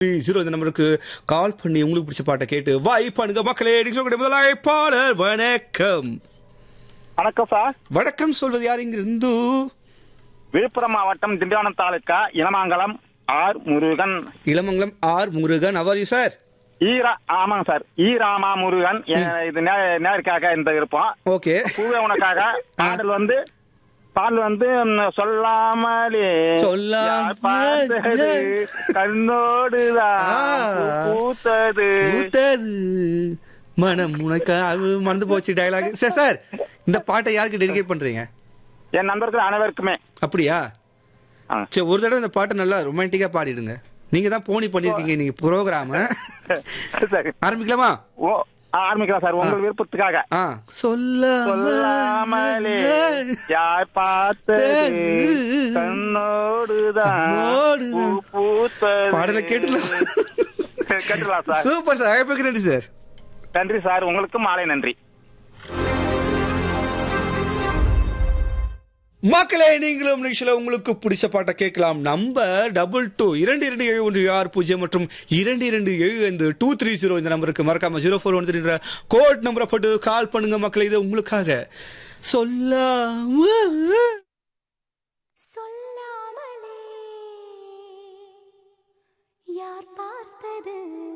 Zero இந்த நம்பருக்கு கால் பண்ணி உங்களுக்கு பிடிச்ச பாட்டை கேட்டு வாய் பண்ணுங்க மக்களே நீங்க சொல்லக்கூடிய முதலாளி பாடல் வணக்கம் வணக்கம் சார் வணக்கம் சொல்வது யார் இங்க இருந்து விழுப்புரம் மாவட்டம் திண்டிவனம் தாலுக்கா இனமாங்கலம் ஆர் முருகன் இளமங்கலம் ஆர் முருகன் அவர் சார் ஈரா ஆமாங்க சார் ஈ ராமா முருகன் எ- இது நே- நேருக்காக இந்த இருப்போம் ஓகே பூவே உனக்காக பாடல் வந்து பாடல் வந்து ம், சொல்லாமலே சொல்லாமலே. யார் பார்த்தது கண்ணோடுதான் ஆ. பூ பூத்தது பூத்தது மனம் உனக்கு அது மறந்து போச்சு டயலாக் சார் சார் இந்த பாட்டை யாருக்கு டெடிகேட் பண்றீங்க என் நண்பர்கள் அனைவருக்குமே அப்படியா ஆ. சரி ஒரு தடவை இந்த பாட்டை நல்லா ரொமான்டிக்கா பாடிடுங்க நீங்க தான் போனி பண்ணிருக்கீங்க நீங்க ப்ரோக்ராம சரி ஆரம்பிக்கலாமா ஓ ஆரம்பிக்கலாம் சார் உங்கள் விருப்பத்துக்காக ஆ சொல்லாமலே யார் பார்த்தது கண்ணோடுதான் பூ கண்ணோடுதான். பூத்தது பாடலை கேட்டுலாம் கேட்டுலாம் சார் சூப்பர் சார் அழைப்புக்கு நன்றி சார் நன்றி சார் உங்களுக்கு மாலை நன்றி மக்களே நீங்களும் நிகழ்ச்சியில் உங்களுக்கு பிடிச்ச பாட்டை கேட்கலாம் நம்பர் டபுள் டூ இரண்டு இரண்டு ஏழு ஒன்று ஆறு பூஜ்ஜியம் மற்றும் இரண்டு இரண்டு ஏழு ஐந்து டூ த்ரீ ஜீரோ இந்த நம்பருக்கு மறக்காம zero four one three code நம்பரை போட்டு கால் பண்ணுங்க மக்களே இது உங்களுக்காக சொல்லாம சொல்லாமலே யார் பார்த்தது